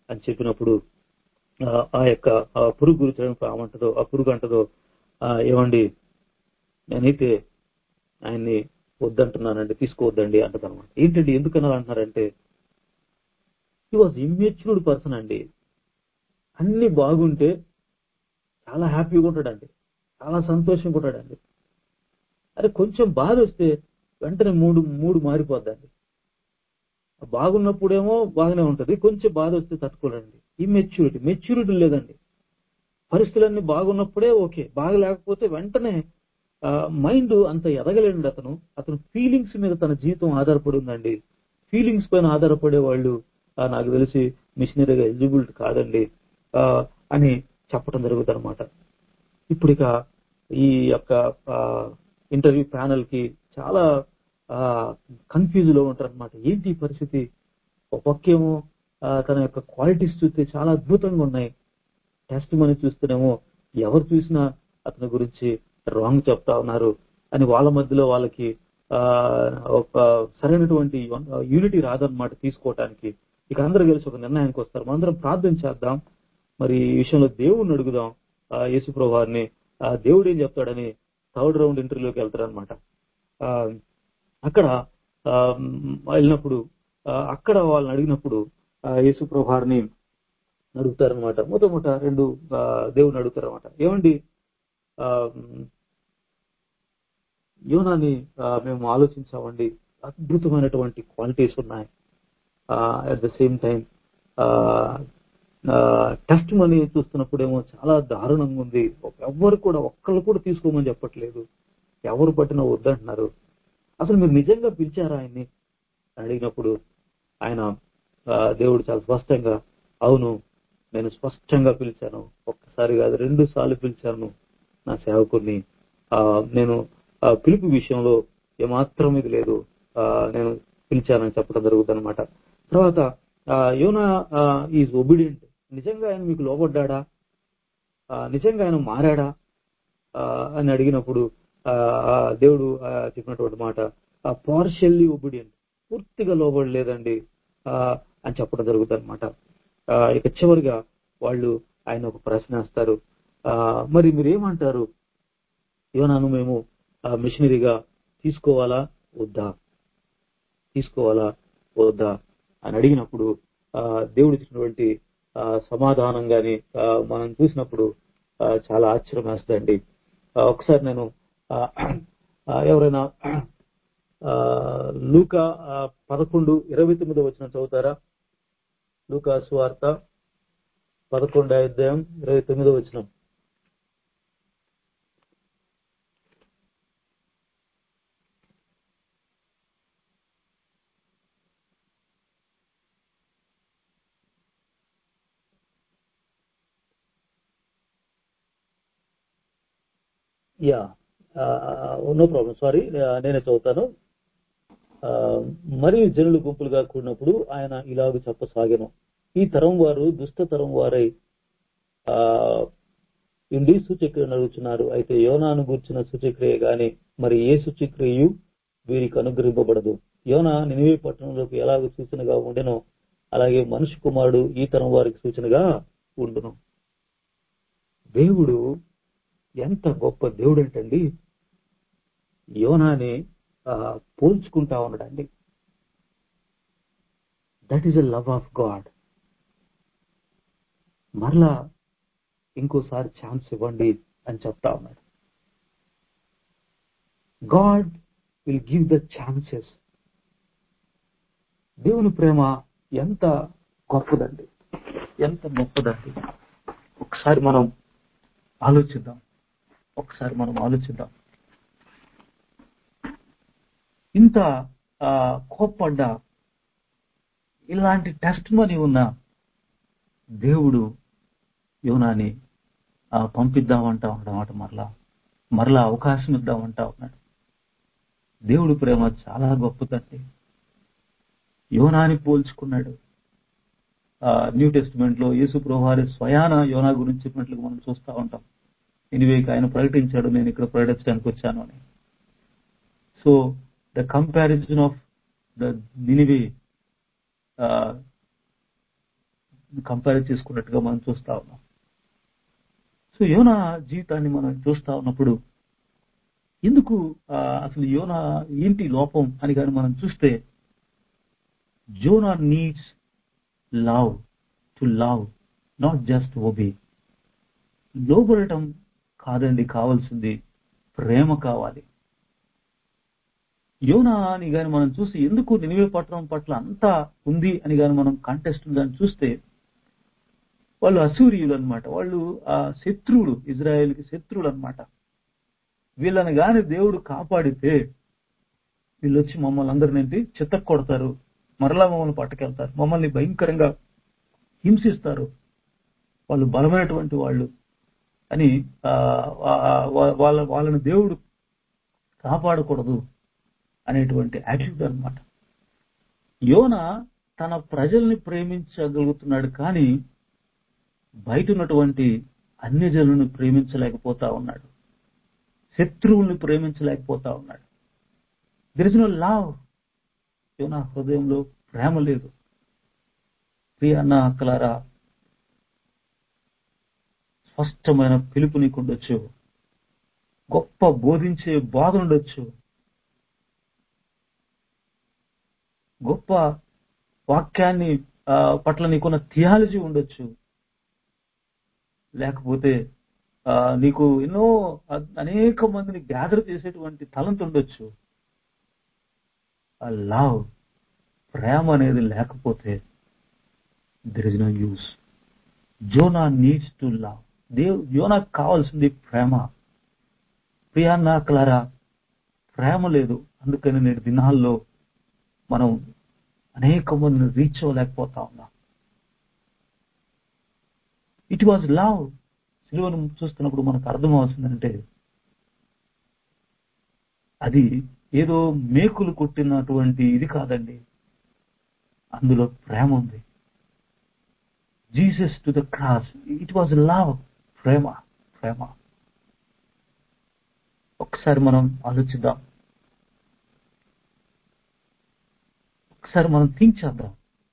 అని చెప్పినప్పుడు ఆ, ఆ యొక్క ఆ పురుగు గురించి ఆమంటదో ఆ పురుగు అంటదో ఆ, ఏమండి నేనైతే ఆయన్ని వద్దంటున్నానండి తీసుకోవద్దండి అంటది అనమాట ఏంటండి ఎందుకన్నా అంటున్నారంటే హీ వాజ్ ఇమ్మెచ్యూర్డ్ పర్సన్ అండి అన్ని బాగుంటే చాలా హ్యాపీగా ఉంటాడండి చాలా సంతోషంగా ఉంటాడండి అరే కొంచెం బాధ వస్తే వెంటనే మూడు మూడు మారిపోద్దండి బాగున్నప్పుడేమో బాగానే ఉంటది కొంచెం బాధ వస్తే తట్టుకోలేండి ఈ మెచ్యూరిటీ మెచ్యూరిటీ లేదండి పరిస్థితులన్నీ బాగున్నప్పుడే ఓకే బాగా లేకపోతే వెంటనే మైండ్ అంత ఎదగలేండి అతను అతను ఫీలింగ్స్ మీద తన జీవితం ఆధారపడి ఉందండి ఫీలింగ్స్ పైన ఆధారపడే వాళ్ళు ఆ, నాకు తెలిసి మిషనరీగా ఎలిజిబుల్ కాదండి ఆ, అని చెప్పడం జరుగుతుంది అనమాట ఇప్పుడు ఇక ఈ యొక్క ఇంటర్వ్యూ ప్యానల్ కి చాలా కన్ఫ్యూజ్ లో ఉంటారు అనమాట ఏంటి ఈ పరిస్థితి ఒక పక్కేమో ఆ, తన యొక్క క్వాలిటీస్ చూస్తే చాలా అద్భుతంగా ఉన్నాయి టెస్ట్ మనీ చూస్తేనేమో ఎవరు చూసినా అతని గురించి రాంగ్ చెప్తా ఉన్నారు అని వాళ్ళ మధ్యలో వాళ్ళకి ఆ ఒక సరైనటువంటి యూనిటీ రాదన్నమాట తీసుకోవటానికి ఇక అందరూ కలిసి ఒక నిర్ణయానికి వస్తారు మనందరం ప్రార్థన చేద్దాం మరి ఈ విషయంలో దేవుడిని అడుగుదాం ఆ యేసుప్రభు వారిని ఆ దేవుడు ఏం చెప్తాడని థర్డ్ రౌండ్ ఇంటర్వ్యూలోకి వెళ్తారనమాట అక్కడ ఆ, వెళ్ళినప్పుడు ఆ, అక్కడ వాళ్ళని అడిగినప్పుడు ఆ, యేసుప్రభు వారిని అడుగుతారనమాట మొట్టమొదట రెండు ఆ, దేవుడిని అడుగుతారనమాట ఏమండి ఆ, యోనాని ఆ, మేము ఆలోచించామండి అద్భుతమైనటువంటి క్వాలిటీస్ ఉన్నాయి at the same time testimony చూస్తున్నప్పుడేమో చాలా దారుణంగా ఉంది ఎవరు కూడా ఒక్కళ్ళు కూడా తీసుకోమని చెప్పట్లేదు ఎవరు పట్టినా వద్దంటున్నారు అసలు మీరు నిజంగా పిలిచారా ఆయన్ని అని అడిగినప్పుడు ఆయన ఆ, దేవుడు చాలా స్పష్టంగా అవును నేను స్పష్టంగా పిలిచాను ఒక్కసారి కాదు రెండు సార్లు పిలిచాను నా సేవకుడిని ఆ, నేను ఆ, పిలుపు విషయంలో ఏమాత్రం ఇది లేదు ఆ, నేను పిలిచానని చెప్పడం జరుగుతుంది అనమాట తర్వాత ఆ, యోనా ఈజ్ ఒబిడియంట్ నిజంగా ఆయన మీకు లోబడ్డా నిజంగా ఆయన మారాడా ఆ, అని అడిగినప్పుడు ఆ, ఆ, దేవుడు ఆ, చెప్పినటువంటి మాట పార్షియల్లీ ఒబిడియంట్ పూర్తిగా లోబడలేదండి ఆ, అని చెప్పడం జరుగుతుంది అనమాట ఇక చివరిగా వాళ్ళు ఆయన ఒక ప్రశ్న వేస్తారు ఆ, మరి మీరేమంటారు యోనాను మేము ఆ, మిషనరీగా తీసుకోవాలా వద్దా తీసుకోవాలా వద్దా అని అడిగినప్పుడు ఆ, దేవుడు ఇచ్చినటువంటి ఆ, సమాధానం గాని ఆ, మనం చూసినప్పుడు ఆ, చాలా ఆశ్చర్యం వేస్తుందండి ఆ, ఒకసారి నేను ఆ, ఆ, ఎవరైనా ఆ, లూకా ఆ, పదకొండు ఇరవై తొమ్మిది వచ్చిన చదువుతారా లూకా సువార్త పదకొండు అధ్యాయం ఇరవై తొమ్మిదో వచ్చిన యా నో ప్రాబ్లం సారీ నేనే చదువుతాను ఆ, మరియు జనులు గుంపులుగా కూడినప్పుడు ఆయన ఇలాగ చెప్పసాగెను ఈ తరం వారు దుష్ట తరం వారై ఆ ఇండి సూచక్రియ నడుచున్నారు అయితే యోనాను గూర్చిన సూచక్రియ గాని మరి ఏ సూచక్రియు వీరికి అనుగ్రహింపబడదు యోనా నినివే పట్టణంలోకి ఎలాగ సూచనగా ఉండెనో అలాగే మనుషు కుమారుడు ఈ తరం వారికి సూచనగా ఉండును దేవుడు ఎంత గొప్ప దేవుడు ఏంటండి యోనాని ఆ, పోల్చుకుంటా ఉన్నాడండి that is a love of God మరలా ఇంకోసారి ఛాన్స్ ఇవ్వండి అని చెప్తా ఉన్నాడు God will give the chances దేవుని ప్రేమ ఎంత గొప్పదండి ఎంత గొప్పదండి ఒకసారి మనం ఆలోచిద్దాం ఒకసారి మనం ఆలోచిద్దాం ఇంత ఆ, కోప్పడ్డా ఇలాంటి టెస్ట్ మనీ ఉన్న దేవుడు యోనాని ఆ, పంపిద్దామంటా ఉన్నాడన్నమాట మరలా మరలా అవకాశం ఇద్దామంటా ఉన్నాడు దేవుడు ప్రేమ చాలా గొప్పదండి యోనాని పోల్చుకున్నాడు ఆ, న్యూ టెస్టిమెంట్ లో యేసు ప్రభువారి స్వయాన యోనా గురించి చెప్పినట్లుగా మనం చూస్తా ఉంటాం ఎనివేకి ఆయన ప్రకటించాడు నేను ఇక్కడ ప్రకటించడానికి వచ్చాను అని so the comparison of the Nineveh compare చేసుకున్నట్టుగా మనం చూస్తా ఉన్నాం సో యోనా జీవితాన్ని మనం చూస్తా ఉన్నప్పుడు ఎందుకు ఆ, అసలు యోనా ఏంటి లోపం అని కానీ మనం చూస్తే Jonah needs love to love not just obey లోబడటం కాదండి కావాల్సింది ప్రేమ కావాలి యోనా అని గాని మనం చూసి ఎందుకు నినివే పట్టణం పట్ల అంతా ఉంది అని గాని మనం కాంటెస్ట్ గాని చూస్తే వాళ్ళు అసూరియులు అన్నమాట వాళ్ళు ఆ శత్రువులు ఇజ్రాయెల్కి శత్రువులు అన్నమాట వీళ్ళని గాని దేవుడు కాపాడితే వీళ్ళు వచ్చి మమ్మల్ని అందరిని ఏంటి చిత్త కొడతారు మరలా మమ్మల్ని పట్టుకెళ్తారు మమ్మల్ని భయంకరంగా హింసిస్తారు వాళ్ళు బలమైనటువంటి వాళ్ళు అని ఆ, ఆ, వా- వాళ్ళ వాళ్ళని దేవుడు కాపాడకూడదు అనేటువంటి యాటిట్యూడ్ అన్నమాట యోన తన ప్రజల్ని ప్రేమించగలుగుతున్నాడు కానీ బయట ఉన్నటువంటి అన్యజనులను ప్రేమించలేకపోతా ఉన్నాడు శత్రువుల్ని ప్రేమించలేకపోతా ఉన్నాడు దర్ ఇస్ నో లవ్ యోనా హృదయంలో ప్రేమ లేదు ప్రియ అన్న అక్కలారా స్పష్టమైన పిలుపు నీకు ఉండొచ్చు గొప్ప బోధించే బాధ ఉండొచ్చు గొప్ప వాక్యాన్ని ఆ, పట్ల నీకున్న థియాలజీ ఉండొచ్చు లేకపోతే ఆ, నీకు ఎన్నో అ- అనేక మందిని గ్యాదర్ చేసేటువంటి తలంత ఉండొచ్చు ఆ లవ్ ప్రేమ అనేది లేకపోతే there is no use Jonah needs to love దేవ్ యోనాకు కావాల్సింది ప్రేమ ప్రియాన్నా క్లారా ప్రేమ లేదు అందుకని నేటి దినాల్లో మనం అనేక మందిని రీచ్ అవ్వలేకపోతా ఉన్నాం ఇట్ వాజ్ లవ్ సిలువను చూస్తున్నప్పుడు మనకు అర్థం అవుతుందంటే అది ఏదో మేకులు కొట్టినటువంటి ఇది కాదండి అందులో ప్రేమ ఉంది Jesus to the cross it was love ప్రేమ ప్రేమ ఒకసారి మనం ఆలోచిద్దాం ఒకసారి మనం థింక్ చేద్దాం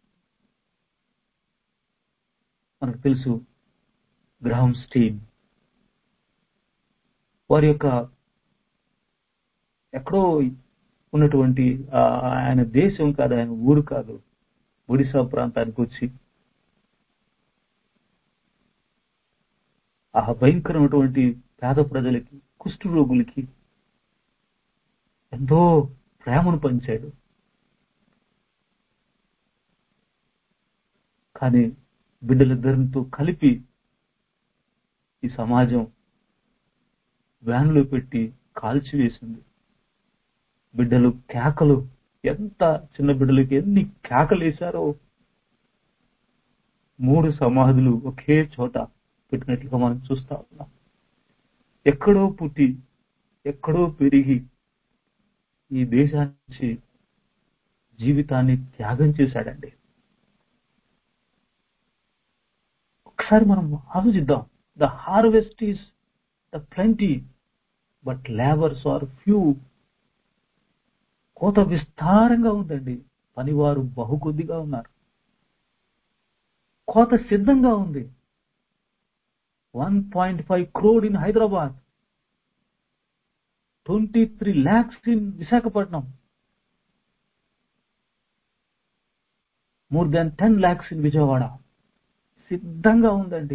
మనకు తెలుసు గ్రహం స్టీన్ వారి యొక్క ఎక్కడో ఉన్నటువంటి ఆ, ఆయన దేశం కాదు ఆయన ఊరు కాదు ఒడిశా ప్రాంతానికి వచ్చి ఆ భయంకరమైనటువంటి పేద ప్రజలకి కుష్టు రోగులకి ఎంతో ప్రేమను పంచాడు కానీ బిడ్డలిద్దరితో కలిపి ఈ సమాజం వ్యాన్లో పెట్టి కాల్చివేసింది బిడ్డలు కేకలు ఎంత చిన్న బిడ్డలకి ఎన్ని కేకలు వేశారో మూడు సమాధులు ఒకే చోట పెట్టినట్లుగా మనం చూస్తా ఉన్నాం ఎక్కడో పుట్టి ఎక్కడో పెరిగి ఈ దేశానికి జీవితాన్ని త్యాగం చేశాడండి ఒకసారి మనం ఆలోచిద్దాం the harvest is the plenty but labours are few కోత విస్తారంగా ఉందండి పనివారు బహు కొద్దిగా ఉన్నారు కోత సిద్ధంగా ఉంది one point five crore in Hyderabad twenty three lakhs in Visakhapatnam more than ten lakhs in Vijayawada సిద్ధంగా ఉందండి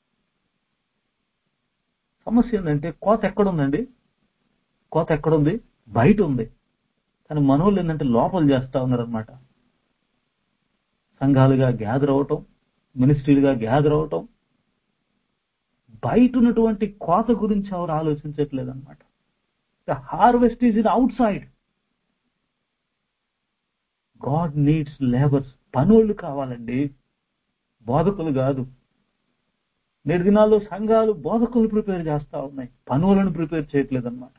సమస్య ఏంటంటే కోత ఎక్కడుందండి కోత ఎక్కడుంది బయట ఉంది కానీ మనోళ్ళు ఏంటంటే లోపల చేస్తా ఉన్నారనమాట సంఘాలుగా గ్యాదర్ అవటం మినిస్ట్రీలుగా గ్యాదర్ అవటం బయట ఉన్నటువంటి కోత గురించి ఎవరు ఆలోచించట్లేదు అనమాట the harvest is in outside God needs labours పనులు కావాలండి బోధకులు కాదు నేటి దినాల్లో సంఘాలు బోధకులు ప్రిపేర్ చేస్తా ఉన్నాయి పనులను ప్రిపేర్ చేయట్లేదు అనమాట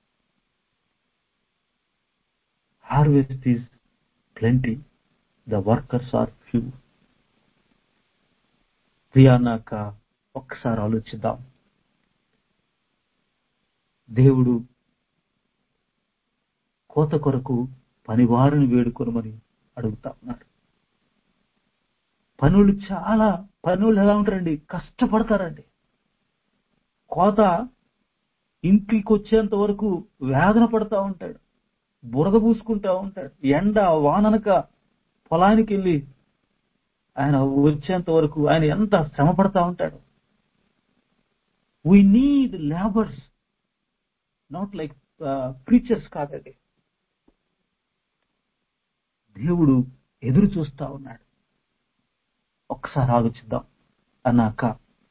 harvest is plenty the workers are few ప్రియానాక ఒక్కసారి ఆలోచిద్దాం దేవుడు కోత కొరకు పనివారిని వేడుకొనమని అడుగుతా ఉన్నాడు పనులు చాలా పనులు ఎలా ఉంటారండి కష్టపడతారండి కోత ఇంటికి వచ్చేంత వరకు వేదన పడతా ఉంటాడు బురద పూసుకుంటా ఉంటాడు ఎండ వాననక పొలానికి వెళ్ళి ఆయన వచ్చేంత వరకు ఆయన ఎంత శ్రమ పడతా ఉంటాడు we need labours not like preachers కాదండి దేవుడు ఎదురు చూస్తా ఉన్నాడు ఒక్కసారి ఆలోచిద్దాం అన్నాక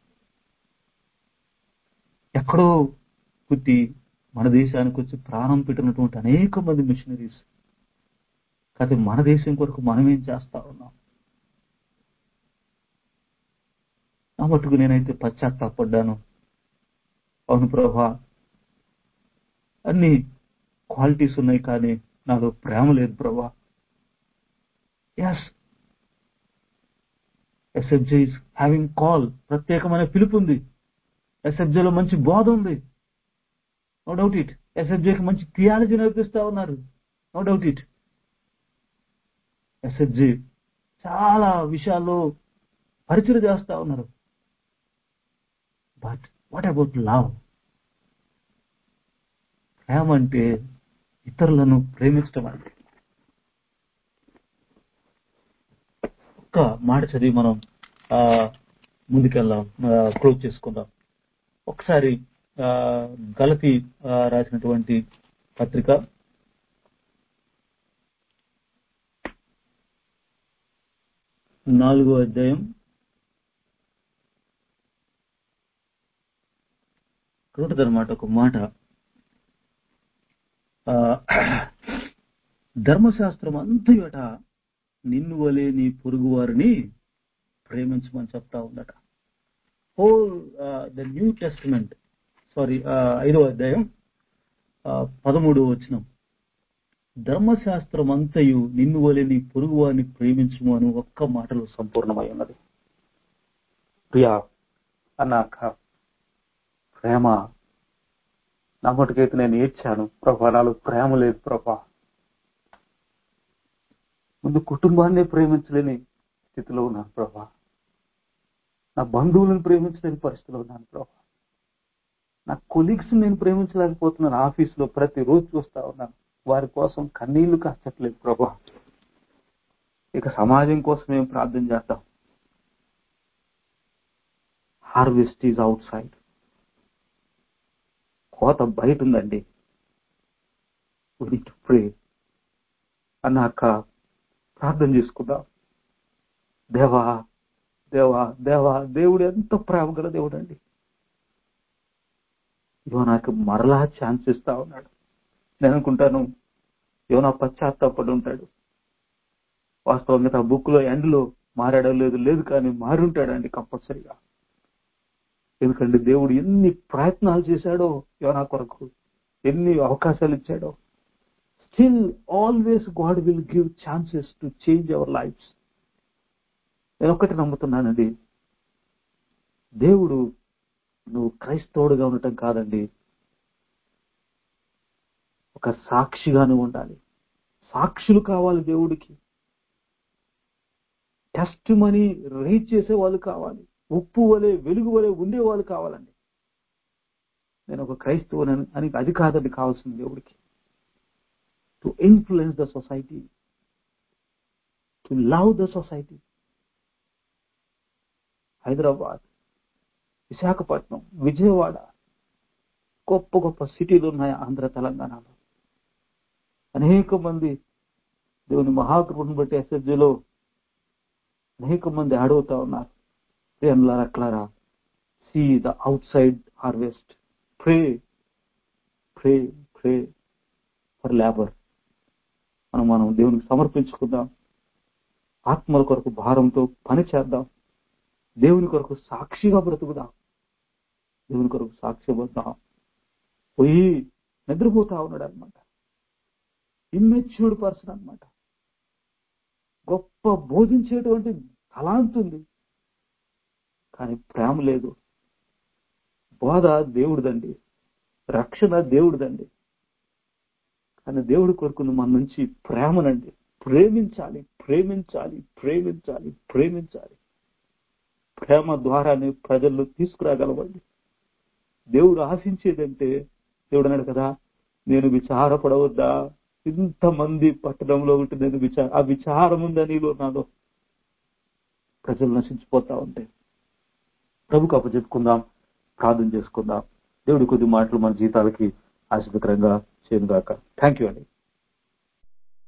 ఎక్కడో పుట్టి మన దేశానికి వచ్చి ప్రాణం పెట్టినటువంటి అనేక మంది మిషనరీస్ కాకపోతే మన దేశం కొరకు మనం ఏం చేస్తా ఉన్నాం నా మటుకు నేనైతే పశ్చాత్తాపడ్డాను అవును ప్రభా అన్ని క్వాలిటీస్ ఉన్నాయి కానీ నాలో ప్రేమ లేదు ప్రభా ఎస్ ఎస్ఎఫ్జే ఇస్ హ్యావింగ్ కాల్ ప్రత్యేకమైన పిలుపు ఉంది ఎస్ఎఫ్జేలో మంచి బోధ ఉంది నో డౌట్ ఇట్ ఎస్ఎఫ్జేకి మంచి థియాలజీ నేర్పిస్తా ఉన్నారు నో డౌట్ ఇట్ ఎస్ఎఫ్జే చాలా విషయాల్లో పరిచయం చేస్తా ఉన్నారు బట్ వాట్ అబౌట్ లవ్ ప్రేమ అంటే ఇతరులను ప్రేమించడం అంటే ఒక్క మాట చదివి మనం ఆ, ముందుకెళ్దాం క్లోజ్ చేసుకుందాం ఒకసారి ఆ, గలతి ఆ, రాసినటువంటి పత్రిక నాలుగో అధ్యాయం ఉంటుందన్నమాట ఒక మాట ఆ, ధర్మశాస్త్రం అంతయట నిన్ను వలే నీ పొరుగు వారిని ప్రేమించమని చెప్తా ఉందట whole the new testament sorry ఐదో అధ్యాయం ఆ, పదమూడో వచనం ధర్మశాస్త్రం అంతయు నిన్ను వలె నీ పొరుగు వారిని ప్రేమించుము అని ఒక్క మాటలో సంపూర్ణమై ఉన్నది ప్రియా అన్నాక ప్రేమ నా మటుకైతే నేను ఏడ్చాను ప్రభా నాలో ప్రేమ లేదు ప్రభా ముందు కుటుంబాన్ని ప్రేమించలేని స్థితిలో ఉన్నాను ప్రభా నా బంధువులను ప్రేమించలేని పరిస్థితిలో ఉన్నాను ప్రభా నా కొలీగ్స్ నేను ప్రేమించలేకపోతున్నాను ఆఫీసులో ప్రతిరోజు చూస్తా ఉన్నాను వారి కోసం కన్నీళ్లు కాచట్లేదు ప్రభా ఇక సమాజం కోసం ఏం ప్రార్థన చేద్దాం హార్వెస్ట్ ఈజ్ అవుట్ సైడ్ కోత బయట ఉందండి ప్రే అన్నాక ప్రార్థన చేసుకుందాం దేవా దేవా దేవా దేవుడు ఎంత ప్రేమ గల దేవుడు అండి ఇవో నాకు మరలా ఛాన్స్ ఇస్తా ఉన్నాడు నేను అనుకుంటాను ఇవో నా పశ్చాత్తాపడి ఉంటాడు వాస్తవంగా ఆ బుక్ లో ఎండ్ లో మారాడో లేదు లేదు కానీ మారి ఉంటాడండి కంపల్సరీగా ఎందుకంటే దేవుడు ఎన్ని ప్రయత్నాలు చేశాడో యోనా కొరకు ఎన్ని అవకాశాలు ఇచ్చాడో still always God will give chances to change our lifes నేను ఒకటి నమ్ముతున్నానండి దేవుడు నువ్వు క్రైస్తవుడుగా ఉండటం కాదండి ఒక సాక్షిగా నువ్వు ఉండాలి సాక్షులు కావాలి దేవుడికి టెస్ట్ మనీ రైట్ చేసే వాళ్ళు కావాలి ఉప్పు వలె వెలుగు వలె ఉండే వాళ్ళు కావాలండి నేను ఒక క్రైస్తవుని అని అది కాదండి కావాల్సింది దేవుడికి to influence the society to love the society Hyderabad Visakhapatnam Vijayawada గొప్ప గొప్ప సిటీలు ఉన్నాయి ఆంధ్ర తెలంగాణలో అనేక మంది దేవుని మహాకృపను బట్టి ఎస్ఎఫ్జీలో అనేక మంది అడుగుతా ఉన్నారు ప్రియన్లారా క్లారా see the outside harvest pray pray pray for labour మనం మనం దేవునికి సమర్పించుకుందాం ఆత్మల కొరకు భారంతో పని చేద్దాం దేవుని కొరకు సాక్షిగా బ్రతుకుదాం దేవుని కొరకు సాక్షి పోతాం పోయి నిద్రపోతా ఉన్నాడు అనమాట ఇమ్మెచ్యూర్డ్ పర్సన్ అనమాట గొప్ప బోధించేటువంటి తలాంత్ ఉంది కానీ ప్రేమ లేదు బోధ దేవుడిదండి రక్షణ దేవుడిదండి కానీ దేవుడి కొరకు మన నుంచి ప్రేమనండి ప్రేమించాలి ప్రేమించాలి ప్రేమించాలి ప్రేమించాలి ప్రేమ ద్వారానే ప్రజల్లో తీసుకురాగలమండి దేవుడు ఆశించేదంటే దేవుడు అన్నాడు కదా నేను విచారపడవద్దా ఇంతమంది పట్టణంలో ఉంటే నేను విచార ఆ విచారం ఉందా నీలో నాలో ప్రజలు నశించిపోతా ఉంటే ప్రభుకు అప్పచెప్పుకుందాం ప్రార్థన చేసుకుందాం దేవుడి కొద్ది మాటలు మన జీతాలకి ఆశీర్వకరంగా చేయనుగాక థ్యాంక్ యూ అండి